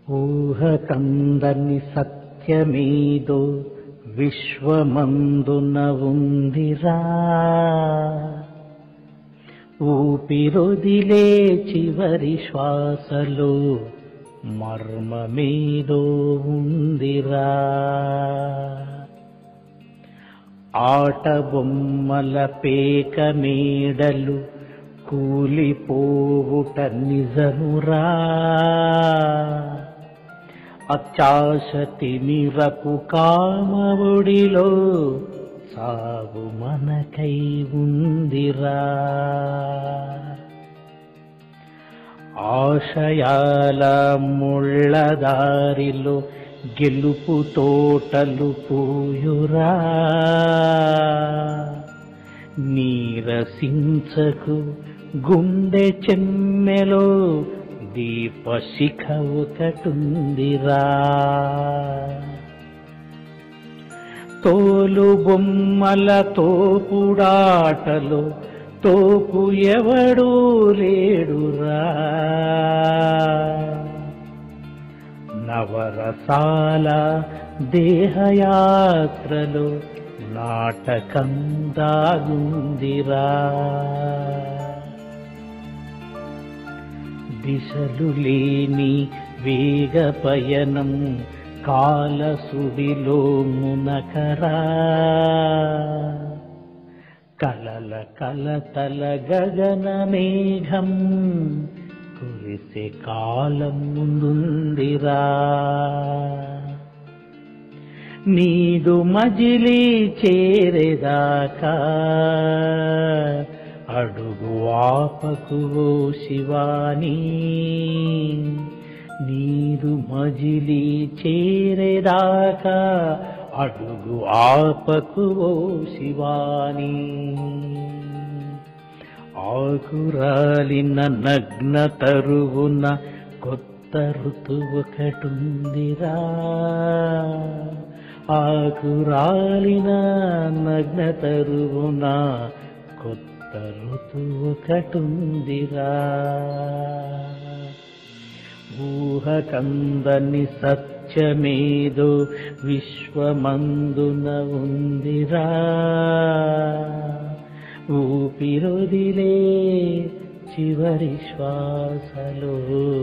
ఊహకందని సత్యమేదో విశ్వమందున ఉందిరా ఊపిరొదిలే చివరి శ్వాసలో మర్మమేదో ఉందిరా ఆట బొమ్మల పేక మేడలు కూలిపోవుట నిజమురా అత్యాశ తిమిరపు కామవుడిలో సాగు మనకై ఉందిరా ఆశయాల ముళ్ళదారిలో గెలుపు తోటలు పూయురా నీరసించకు గుండె చెమ్మెలో దీపశిఖ ఒకటుందిరా తోలు బొమ్మల తోపుడాటలో తోపు ఎవడూ లేడురా నవరసాల దేహయాత్రలో నాటకం దాగుందిరా దిశలు లేని వేగ పయనం కాలసుడిలో మునకరా కలల కలతల గగన మేఘం కురిసే కాలం ముందుందిరా నీదు మజిలీ చేరేదాకా అడుగు ఆపకు ఓ శివాని నీదు మజిలీ చేరేదాకా అడుగు ఆపకు ఓ శివాని ఆకురాలిన నగ్న తరువున కొత్త ఋతువొకటుందిరా ఆకురాలిన నగ్న తరువున కొత్త ఋతువొకటుందిరా ఊహకందని సత్యమేదో విశ్వమందున ఉందిరా ఊపిరొదిలే చివరి శ్వాసలో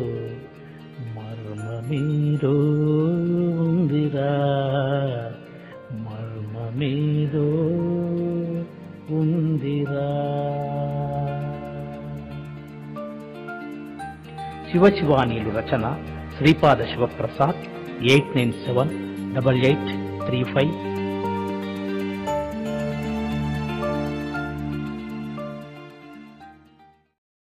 మర్మమేదో ఉందిరా మర్మమేదో ఉందిరా శివశివానీలు రచన Sripada Sivaprasad eight nine seven double eight three five